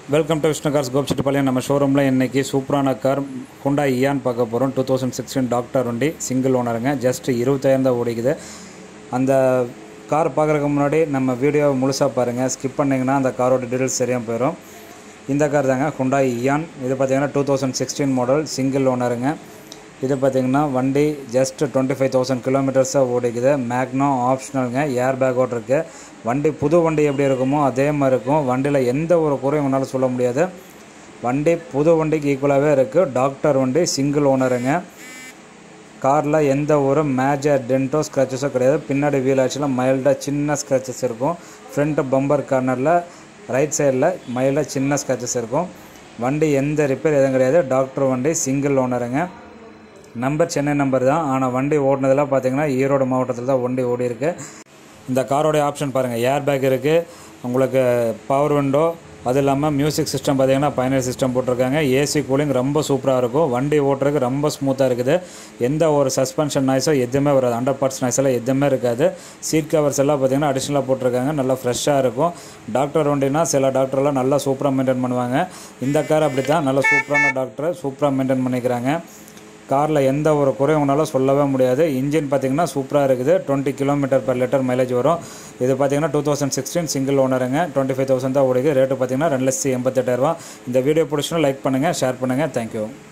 welcome to Vishnu cars Gobichettipalayam நம்ம ஷோரூமில் இன்றைக்கி சூப்பரான கார் ஹுண்டா இயான் பார்க்க போகிறோம் டூ தௌசண்ட் சிக்ஸ்டீன் டாக்டர் வண்டி சிங்கிள் ஓனருங்க ஜஸ்ட் இருபத்தாயிரம் தான் ஓடிக்குது அந்த கார் பார்க்குறதுக்கு முன்னாடி நம்ம வீடியோவை முழுசாக பாருங்கள் ஸ்கிப் பண்ணிங்கன்னா அந்த காரோட டீட்டெயில்ஸ் சரியாக போயிடும் இந்த கார் தாங்க ஹுண்டா இயான் இது பார்த்தீங்கன்னா two thousand sixteen model single ஓனருங்க இது பார்த்தீங்கன்னா வண்டி ஜஸ்ட் டுவெண்ட்டி ஃபைவ் தௌசண்ட் கிலோமீட்டர்ஸாக ஓடிக்குது மேக்னோ ஆப்ஷனலுங்க ஏர் பேக்கோட் இருக்குது வண்டி புது வண்டி எப்படி இருக்குமோ அதே மாதிரி இருக்கும் வண்டியில் எந்த ஒரு குறையும் உங்களால் சொல்ல முடியாது வண்டி புது வண்டிக்கு ஈக்குவலாகவே இருக்குது டாக்டர் வண்டி சிங்கிள் ஓனருங்க காரில் எந்த ஒரு மேஜர் டென்ட்டோ ஸ்க்ராச்சஸோ கிடையாது பின்னாடி வீல் ஆக்சுவலாக மைல்டாக சின்ன ஸ்க்ராச்சஸ் இருக்கும் ஃப்ரண்ட் பம்பர் கார்னரில் ரைட் சைடில் மைல்டாக சின்ன ஸ்க்ராச்சஸ் இருக்கும் வண்டி எந்த ரிப்பேர் எதுவும் கிடையாது டாக்டர் வண்டி சிங்கிள் ஓனருங்க நம்பர் சென்னை நம்பர் தான் ஆனால் வண்டி ஓடினதெல்லாம் பார்த்தீங்கன்னா ஈரோடு மாவட்டத்தில் தான் வண்டி ஓடி இருக்கு இந்த காரோடைய ஆப்ஷன் பாருங்கள் ஏர் பேக் இருக்குது உங்களுக்கு பவர் விண்டோ அது இல்லாமல் மியூசிக் சிஸ்டம் பார்த்தீங்கன்னா பைனல் சிஸ்டம் போட்டிருக்காங்க ஏசி கூலிங் ரொம்ப சூப்பராக இருக்கும் வண்டி ஓட்டுறதுக்கு ரொம்ப ஸ்மூத்தாக இருக்குது எந்த ஒரு சஸ்பென்ஷன் நாய்ஸோ எதுவுமே வராது ஹண்ட்ரட் பார்ட்ஸ் நாய்ஸ் எல்லாம் எதுவுமே இருக்காது சீட் கவர்ஸ் எல்லாம் பார்த்தீங்கன்னா அடிஷ்னலாக போட்டிருக்காங்க நல்லா ஃப்ரெஷ்ஷாக இருக்கும் டாக்டர் வண்டினா சில டாக்டர்லாம் நல்லா சூப்பராக மெயின்டைன் பண்ணுவாங்க இந்த கார் அப்படி தான் நல்லா சூப்பரான டாக்டர் சூப்பராக மெயின்டைன் பண்ணிக்கிறாங்க காரில் எந்த ஒரு குறையும் உங்களால் சொல்லவே முடியாது இன்ஜின் பார்த்தீங்கன்னா சூப்பராக இருக்குது twenty kilometre per litre mileage வரும் இது பார்த்தீங்கன்னா டூ தௌசண்ட் சிக்ஸ்டீன் சிங்கிள் ஓனருங்க டுவெண்ட்டி ஃபைவ் தௌசண்ட் தான் ஓடிக்கு ரேட்டு பார்த்தீங்கன்னா ரெண்டு லட்சத்தி எண்பத்தெட்டாயிரரூவா இந்த வீடியோ பிடிச்சுன்னா லைக் பண்ணுங்கள் ஷேர் பண்ணுங்கள் தேங்க்யூ